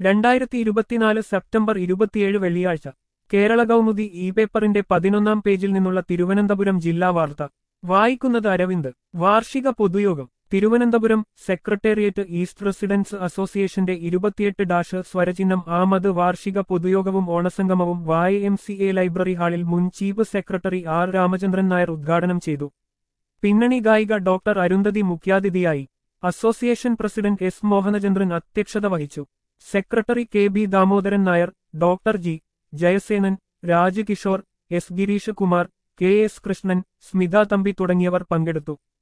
രണ്ടായിരത്തി ഇരുപത്തിനാല് സെപ്റ്റംബർ ഇരുപത്തിയേഴ് വെള്ളിയാഴ്ച കേരള കൗമുദി ഇ പേപ്പറിന്റെ പതിനൊന്നാം പേജിൽ നിന്നുള്ള തിരുവനന്തപുരം ജില്ലാ വാർത്ത വായിക്കുന്നത് അരവിന്ദ് വാർഷിക പൊതുയോഗം തിരുവനന്തപുരം സെക്രട്ടേറിയറ്റ് ഈസ്റ്റ് റെസിഡൻസ് അസോസിയേഷന്റെ ഇരുപത്തിയെട്ട് ഡാഷ് സ്വരചിഹ്നം ആമത് വാർഷിക പൊതുയോഗവും ഓണസംഗമവും വായ എം സി എ ലൈബ്രറി ഹാളിൽ മുൻ chief secretary R Ramachandran Nair ഉദ്ഘാടനം ചെയ്തു പിന്നണി ഗായിക ഡോക്ടർ അരുന്ധതി മുഖ്യാതിഥിയായി അസോസിയേഷൻ പ്രസിഡന്റ് എസ് മോഹനചന്ദ്രൻ അധ്യക്ഷത വഹിച്ചു secretary K B Damodaran Nair doctor G Jayasenan Rajakishore S Gireesh Kumar K S Krishnan Smitha Thampi തുടങ്ങിയവർ പങ്കെടുത്തു